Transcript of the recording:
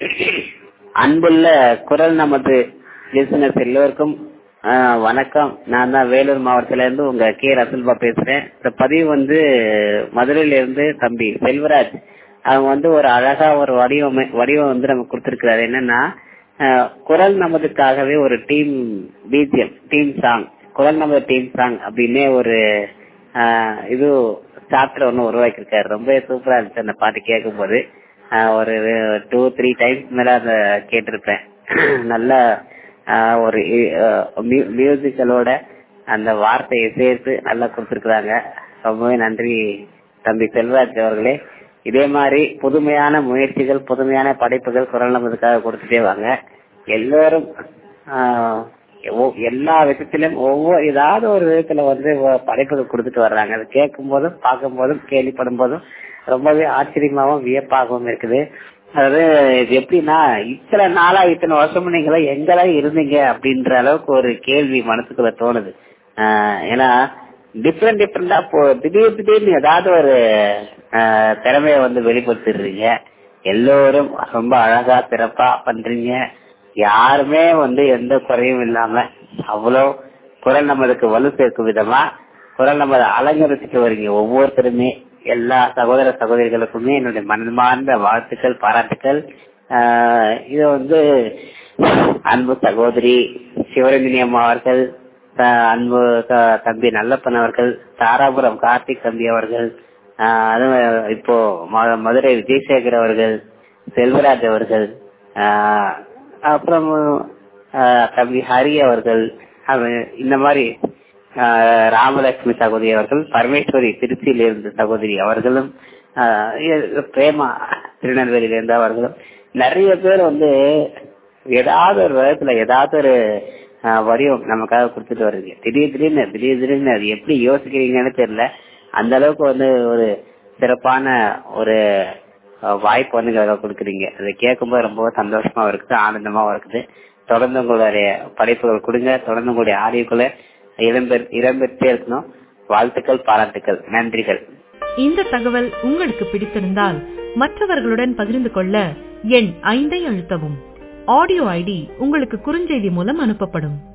அன்புள்ள குரல் நமது லிசனர்ஸ் எல்லோருக்கும் ஆஹ், வணக்கம் நான் தான் வேலூர் மாவட்டத்துல இருந்து உங்க கே ரசல்பா பேசுறேன் இந்த பதிவு வந்து மதுரையில இருந்து தம்பி செல்வராஜ் அவங்க வந்து ஒரு அழகா ஒரு வடிவம் வடிவம் வந்து நம்ம கொடுத்திருக்கிறாரு என்னன்னா ஆஹ், குரல் நமதுக்காகவே ஒரு டீம் பிஜிஎம் டீம் சாங் குரல் நமது டீம் சாங் அப்படின்னே ஒரு ஆஹ், இது சாப்டர் ஒன்று உருவாக்கியிருக்காரு ரொம்ப சூப்பரா இருந்துச்சு அந்த பாட்டு கேட்கும் போது ஆஹ் ஒரு டூ த்ரீ டைம்ஸ் மேல அதை கேட்டிருப்பேன் நல்ல ஆஹ் ஒரு மியூசிக்கலோட அந்த வார்த்தையை சேர்த்து நல்லா கொடுத்துருக்குறாங்க ரொம்பவே நன்றி தம்பி செல்வராஜ் அவர்களே இதே மாதிரி புதுமையான முயற்சிகள் புதுமையான படைப்புகள் குரல் நமதுக்காக கொடுத்துட்டே வாங்க எல்லோரும் ஆஹ் ஒ- எல்லா விதத்திலும் ஒவ்வொரு ஏதாவது ஒரு விதத்துல வந்து வ- படைப்புகள் கொடுத்துட்டு வர்றாங்க அதை கேட்கும் போதும் பார்க்கும் போதும் கேள்விப்படும் போதும் ரொம்பவே ஆச்சரியமாவும் வியப்பாகவும் இருக்குது அதாவது இது எப்படின்னா இத்தனை நாளா இத்தனை வருஷமும் நீங்களா எங்கெல்லாம் இருந்தீங்க அப்படின்ற அளவுக்கு ஒரு கேள்வி மனசுக்குள்ள தோணுது ஆஹ் ஏன்னா டிஃப்ரெண்ட் டிஃப்ரெண்டா போ திடீர் திடீர்னு ஏதாவது ஒரு ஆஹ் திறமைய வந்து வெளிப்படுத்திடுறீங்க எல்லோரும் ரொம்ப அழகா சிறப்பா பண்றீங்க யாருமே வந்து எந்த குறையும் இல்லாம அவ்வளோ குரல் நம்மளுக்கு வலு சேர்க்கும் விதமா குரல் நம்ம அலங்கரிச்சுட்டு வரீங்க ஒவ்வொருத்தருமே எல்லா சகோதர சகோதரிகளுக்குமே என்னுடைய மனமார்ந்த வாழ்த்துக்கள் பாராட்டுக்கள் ஆஹ் இது வந்து அன்பு சகோதரி சிவரஞ்சனி அம்மா அவர்கள் ஆஹ் அன்பு த- தம்பி நல்லப்பன் அவர்கள் தாராபுரம் கார்த்திக் தம்பி அவர்கள் ஆஹ் அதுவும் இப்போ ம- மதுரை விஜயசேகர் அவர்கள் செல்வராஜ் அவர்கள் ஆஹ் அப்புறம் ஆஹ் தம்பி ஹரி அவர்கள் அவ- இந்த மாதிரி ஆஹ் ராமலட்சுமி சகோதரி அவர்கள் பரமேஸ்வரி திருச்சியில இருந்து சகோதரி அவர்களும் ஆஹ் இ- பிரேமா திருநெல்வேலியில இருந்து அவர்களும் நிறைய பேர் வந்து ஏதாவது ஒரு விதத்துல ஏதாவது ஒரு ஆஹ் வடிவம் நமக்காக கொடுத்துட்டு வருது திடீர் திடீர்னு திடீர் திடீர்னு அது எப்படி யோசிக்கிறீங்கன்னு தெரியல அந்த அளவுக்கு வந்து ஒரு சிறப்பான ஒரு அஹ், வாய்ப்பு வந்து எங்களுக்கு கொடுக்குறீங்க அதை கேட்கும்போது ரொம்ப சந்தோஷமா இருக்குது ஆனந்தமாவும் இருக்குது தொடர்ந்து உங்களுடைய படைப்புகள் கொடுங்க தொடர்ந்து உங்களுடைய ஆடியோக்களை இடம்பெற் இடம்பெற்றே இருக்கணும் வாழ்த்துக்கள் பாராட்டுக்கள் நன்றிகள் இந்த தகவல் உங்களுக்கு பிடித்திருந்தால் மற்றவர்களுடன் பகிர்ந்து கொள்ள எண் ஐந்தை அழுத்தவும் ஆடியோ ஐடி உங்களுக்கு குறுஞ்செய்தி மூலம் அனுப்பப்படும்